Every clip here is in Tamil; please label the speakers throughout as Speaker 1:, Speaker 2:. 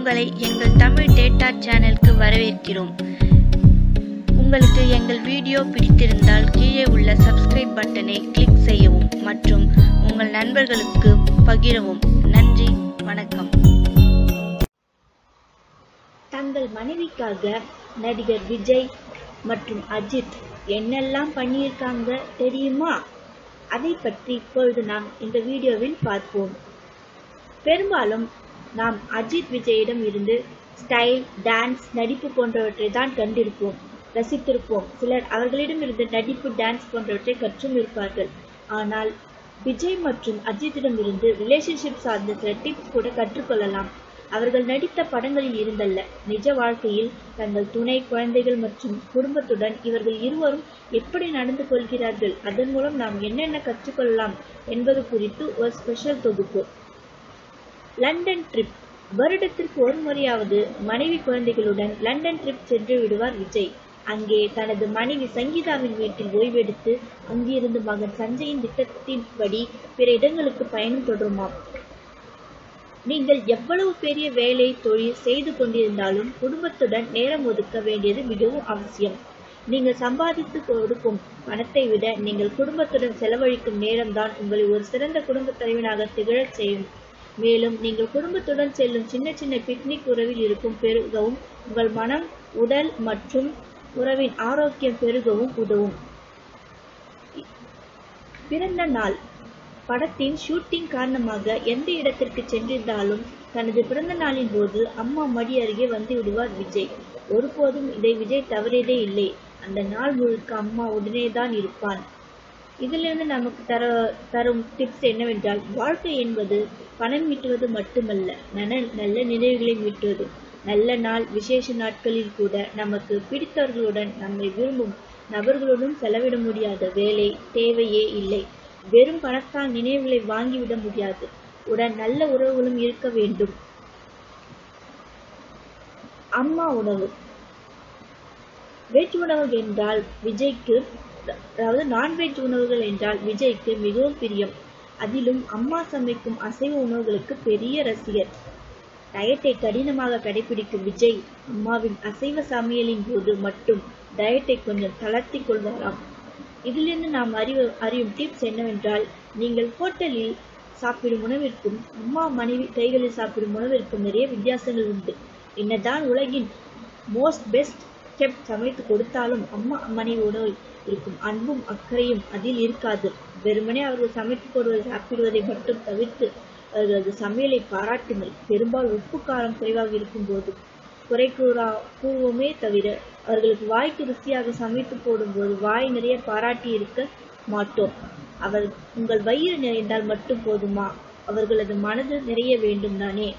Speaker 1: உங்களை எங்கள் தமிழ் டேட்டா சேனலுக்கு வரவேற்கிறோம் உங்களுக்கு எங்கள் வீடியோ பிடித்திருந்தால் கீழே உள்ள சப்ஸ்கிரைப் பட்டனை கிளிக் செய்யவும் மற்றும் உங்கள் நண்பர்களுக்கு பகிரவும் நன்றி வணக்கம்
Speaker 2: தங்கள் மனைவிக்காக நடிகர் விஜய் மற்றும் அஜித் என்னெல்லாம் பண்ணியிருக்காங்க தெரியுமா அதை பற்றி இப்பொழுது நாம் இந்த வீடியோவில் பார்ப்போம் பெரும்பாலும் நாம் அஜித் விஜயிடம் இருந்து ஸ்டைல் டான்ஸ் நடிப்பு போன்றவற்றை தான் கண்டிருப்போம் ரசித்திருப்போம் சிலர் அவர்களிடமிருந்து நடிப்பு டான்ஸ் போன்றவற்றை கற்றும் இருப்பார்கள் ஆனால் விஜய் மற்றும் அஜித்திடமிருந்து ரிலேஷன்ஷிப் சார்ந்த சில டிப்ஸ் கூட கற்றுக்கொள்ளலாம் அவர்கள் நடித்த படங்களில் இருந்தல்ல நிஜ வாழ்க்கையில் தங்கள் துணை குழந்தைகள் மற்றும் குடும்பத்துடன் இவர்கள் இருவரும் எப்படி நடந்து கொள்கிறார்கள் அதன் மூலம் நாம் என்னென்ன கற்றுக்கொள்ளலாம் என்பது குறித்து ஒரு ஸ்பெஷல் தொகுப்பு லண்டன் ட்ரிப் வருடத்திற்கு ஒரு முறையாவது மனைவி குழந்தைகளுடன் லண்டன் ட்ரிப் சென்று விடுவார் விஜய் அங்கே தனது மனைவி சங்கீதாவின் வீட்டில் ஓய்வெடுத்து அங்கிருந்து மகன் சஞ்சயின் திட்டத்தின்படி பிற இடங்களுக்கு பயணம் தொடருமாம் நீங்கள் எவ்வளவு பெரிய வேலை தொழில் செய்து கொண்டிருந்தாலும் குடும்பத்துடன் நேரம் ஒதுக்க வேண்டியது மிகவும் அவசியம் நீங்கள் சம்பாதித்து கொடுக்கும் பணத்தை விட நீங்கள் குடும்பத்துடன் செலவழிக்கும் நேரம்தான் உங்களை ஒரு சிறந்த குடும்ப தலைவனாக திகழச் செய்யும் மேலும் நீங்கள் குடும்பத்துடன் செல்லும் சின்ன சின்ன பிக்னிக் உறவில் இருக்கும் பெருகவும் உங்கள் மனம் உடல் மற்றும் உறவின் ஆரோக்கியம் பெருகவும் உதவும் பிறந்த நாள் படத்தின் ஷூட்டிங் காரணமாக எந்த இடத்திற்கு சென்றிருந்தாலும் தனது பிறந்த நாளின் போது அம்மா மடி அருகே வந்து விடுவார் விஜய் ஒருபோதும் இதை விஜய் தவறியதே இல்லை அந்த நாள் முழுக்க அம்மா உடனே தான் இருப்பான் இதிலிருந்து நமக்கு தர தரும் டிப்ஸ் என்னவென்றால் வாழ்க்கை என்பது பணம் மீட்டுவது மட்டுமல்ல நன நல்ல நினைவுகளை மீட்டுவது நல்ல நாள் விசேஷ நாட்களில் கூட நமக்கு பிடித்தவர்களுடன் நம்மை விரும்பும் நபர்களுடன் செலவிட முடியாத வேலை தேவையே இல்லை வெறும் பணத்தால் நினைவுகளை வாங்கிவிட முடியாது உடன் நல்ல உறவுகளும் இருக்க வேண்டும் அம்மா உணவு வெஜ் உணவு என்றால் விஜய்க்கு அதாவது நான்வெஜ் உணவுகள் என்றால் விஜய்க்கு மிகவும் பிரியம் அதிலும் அம்மா சமைக்கும் அசைவ உணவுகளுக்கு பெரிய ரசிகர் டயட்டை கடினமாக கடைபிடிக்கும் விஜய் அம்மாவின் அசைவ சமையலின் போது மட்டும் டயட்டை கொஞ்சம் தளர்த்தி கொள்வாராம் இதிலிருந்து நாம் அறிவு அறியும் டிப்ஸ் என்னவென்றால் நீங்கள் ஹோட்டலில் சாப்பிடும் உணவிற்கும் அம்மா மனைவி கைகளில் சாப்பிடும் உணவிற்கும் நிறைய வித்தியாசங்கள் உண்டு என்னதான் உலகின் மோஸ்ட் பெஸ்ட் ஸ்டெப் சமைத்து கொடுத்தாலும் அம்மா மனைவி உணவு இருக்கும் அன்பும் அக்கறையும் அதில் இருக்காது வெறுமனே அவர்கள் சமைத்து போடுவதை சாப்பிடுவதை மட்டும் தவிர்த்து அவர்களது சமையலை பாராட்டுங்கள் பெரும்பாலும் உப்பு காரம் குறைவாக இருக்கும்போது குறை கூறா கூறுவோமே தவிர அவர்களுக்கு வாய்க்கு ருசியாக சமைத்து போடும்போது வாய் நிறைய பாராட்டி இருக்க மாட்டோம் அவர் உங்கள் வயிறு நிறைந்தால் மட்டும் போதுமா அவர்களது மனது நிறைய வேண்டும் தானே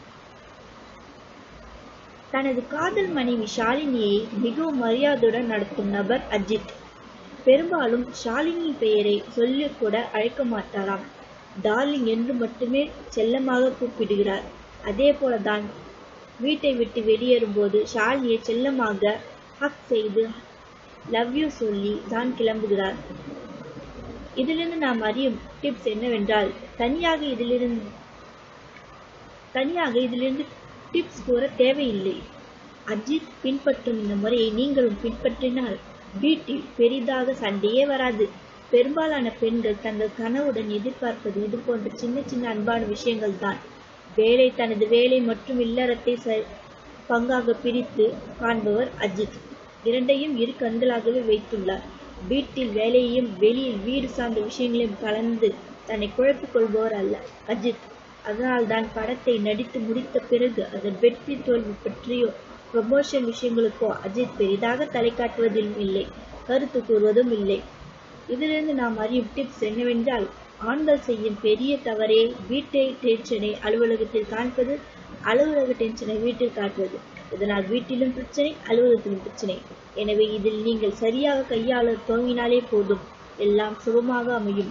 Speaker 2: தனது காதல் மனைவி ஷாலினியை மிகவும் மரியாதையுடன் நடத்தும் நபர் அஜித் பெரும்பாலும் ஷாலினி பெயரை சொல்லி கூட அழைக்க மாட்டாராம் டார்லிங் என்று மட்டுமே செல்லமாக கூப்பிடுகிறார் அதே போலதான் வீட்டை விட்டு வெளியேறும்போது ஷாலினியை செல்லமாக ஹக் செய்து லவ் யூ சொல்லி தான் கிளம்புகிறார் இதிலிருந்து நாம் அறியும் டிப்ஸ் என்னவென்றால் தனியாக இதிலிருந்து தனியாக இதிலிருந்து டிப்ஸ் கூற தேவையில்லை அஜித் பின்பற்றும் இந்த முறையை நீங்களும் பின்பற்றினால் வீட்டில் பெரிதாக சண்டையே வராது பெரும்பாலான பெண்கள் தங்கள் கனவுடன் எதிர்பார்ப்பது இது போன்ற சின்ன சின்ன அன்பான விஷயங்கள் தான் வேலை தனது வேலை மற்றும் இல்லறத்தை ச பங்காக பிரித்து காண்பவர் அஜித் இரண்டையும் இரு கண்களாகவே வைத்துள்ளார் வீட்டில் வேலையையும் வெளியில் வீடு சார்ந்த விஷயங்களையும் கலந்து தன்னை குழப்பிக் கொள்பவர் அல்ல அஜித் அதனால்தான் படத்தை நடித்து முடித்த பிறகு அதன் வெற்றி தோல்வி பற்றியோ ப்ரமோஷன் விஷயங்களுக்கோ அஜித் பெரிதாக தலை காட்டுவதும் இல்லை கருத்து கூறுவதும் இல்லை இதிலிருந்து நாம் அறியும் டிப்ஸ் என்னவென்றால் ஆண்கள் செய்யும் பெரிய தவறே வீட்டை டென்ஷனை அலுவலகத்தில் காண்பது அலுவலக டென்ஷனை வீட்டில் காட்டுவது இதனால் வீட்டிலும் பிரச்சனை அலுவலகத்திலும் பிரச்சனை எனவே இதில் நீங்கள் சரியாக கையாள துவங்கினாலே போதும் எல்லாம் சுபமாக அமையும்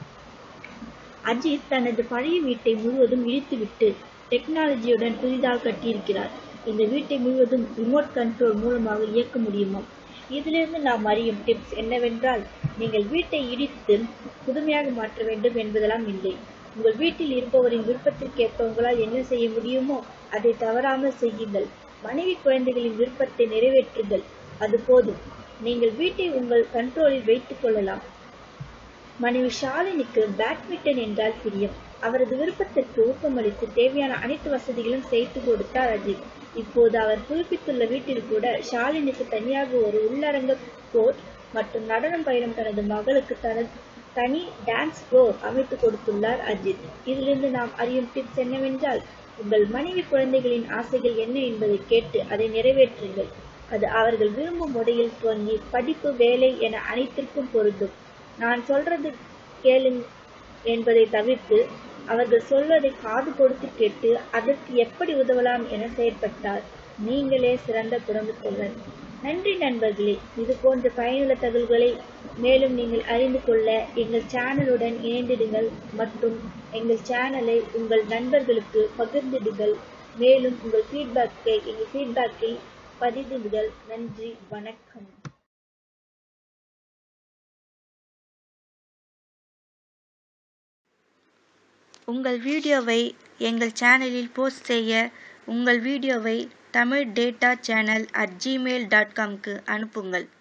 Speaker 2: அஜித் தனது பழைய வீட்டை முழுவதும் இடித்துவிட்டு டெக்னாலஜியுடன் புதிதாக கட்டியிருக்கிறார் இந்த வீட்டை முழுவதும் ரிமோட் கண்ட்ரோல் மூலமாக இயக்க முடியுமா இதிலிருந்து நாம் அறியும் டிப்ஸ் என்னவென்றால் நீங்கள் வீட்டை இடித்து புதுமையாக மாற்ற வேண்டும் என்பதெல்லாம் இல்லை உங்கள் வீட்டில் இருப்பவரின் விருப்பத்திற்கேற்ப உங்களால் என்ன செய்ய முடியுமோ அதை தவறாமல் செய்யுங்கள் மனைவி குழந்தைகளின் விருப்பத்தை நிறைவேற்றுங்கள் அது போதும் நீங்கள் வீட்டை உங்கள் கண்ட்ரோலில் வைத்துக் கொள்ளலாம் மனைவி ஷாலினிக்கு பேட்மிண்டன் என்றால் பிரியம் அவரது விருப்பத்திற்கு ஊக்கமளித்து தேவையான அனைத்து வசதிகளும் செய்து கொடுத்தார் அஜித் இப்போது அவர் புதுப்பித்துள்ள வீட்டில் கூட ஷாலினிக்கு தனியாக ஒரு உள்ளரங்க கோர்ட் மற்றும் நடனம் பயிலும் தனது மகளுக்கு தனது தனி டான்ஸ் ஃப்ளோர் அமைத்து கொடுத்துள்ளார் அஜித் இதிலிருந்து நாம் அறியும் டிப்ஸ் என்னவென்றால் உங்கள் மனைவி குழந்தைகளின் ஆசைகள் என்ன என்பதை கேட்டு அதை நிறைவேற்றுங்கள் அது அவர்கள் விரும்பும் முறையில் துவங்கி படிப்பு வேலை என அனைத்திற்கும் பொருந்தும் நான் சொல்றது கேளுங் என்பதை தவிர்த்து அவர்கள் சொல்வதை காது கொடுத்து கேட்டு அதற்கு எப்படி உதவலாம் என செயற்பட்டார் நீங்களே சிறந்த குடும்பத்தவர் நன்றி நண்பர்களே இது போன்ற பயனுள்ள தகவல்களை மேலும் நீங்கள் அறிந்து கொள்ள எங்கள் சேனலுடன் இணைந்திடுங்கள் மற்றும் எங்கள் சேனலை உங்கள் நண்பர்களுக்கு பகிர்ந்திடுங்கள் மேலும் உங்கள் ஃபீட்பேக்கை எங்கள் ஃபீட்பேக்கை பதிவிடுங்கள் நன்றி வணக்கம்
Speaker 1: உங்கள் வீடியோவை எங்கள் சேனலில் போஸ்ட் செய்ய உங்கள் வீடியோவை Tamil data channel at Gmail dot காம்க்கு அனுப்புங்கள்